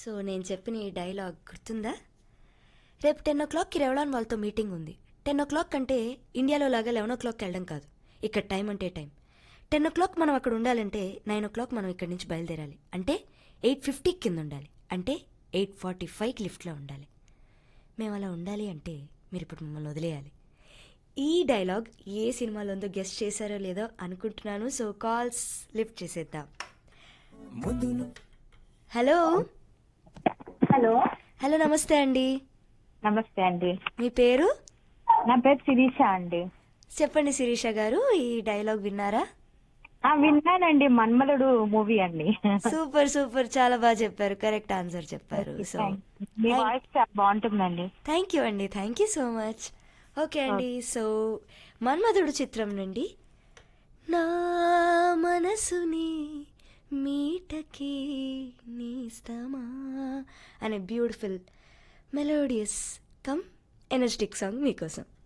so నేను చెప్పిన ఈ డైలాగ్ గుర్తుందా రేపు టెన్ ఓ క్లాక్కి రెవలాన్ వాళ్ళతో మీటింగ్ ఉంది టెన్ ఓ క్లాక్ అంటే ఇండియాలో లాగా లెవెన్ ఓ క్లాక్కి వెళ్ళడం కాదు ఇక్కడ టైం అంటే టైం టెన్ ఓ క్లాక్ మనం అక్కడ ఉండాలంటే నైన్ ఓ క్లాక్ మనం ఇక్కడి నుంచి బయలుదేరాలి అంటే ఎయిట్ ఫిఫ్టీకి కింద ఉండాలి అంటే ఎయిట్ ఫార్టీ ఫైవ్కి లిఫ్ట్లో ఉండాలి మేము అలా ఉండాలి అంటే మీరు ఇప్పుడు మమ్మల్ని వదిలేయాలి ఈ డైలాగ్ ఏ సినిమాలో ఉందో గెస్ట్ చేశారో లేదో అనుకుంటున్నాను సో కాల్స్ లిఫ్ట్ చేసేద్దాం హలో హలో హలో నమస్తే అండి నమస్తే అండి మీ పేరు నా పేరు శిరీష అండి చెప్పండి శిరీష గారు ఈ డైలాగ్ విన్నారా ఆ విన్నానండి మన్మధుడు మూవీ అండి సూపర్ సూపర్ చాలా బాగా చెప్పారు కరెక్ట్ ఆన్సర్ చెప్పారు సో మీ వాయిస్ చాలా బాగుంటుందండి థ్యాంక్ యూ అండి thank you so much okay అండి సో మన్మధుడు చిత్రం నుండి నా మనసుని మీటకి నీస్తమా అనే beautiful melodious cum energetic song మీకోసం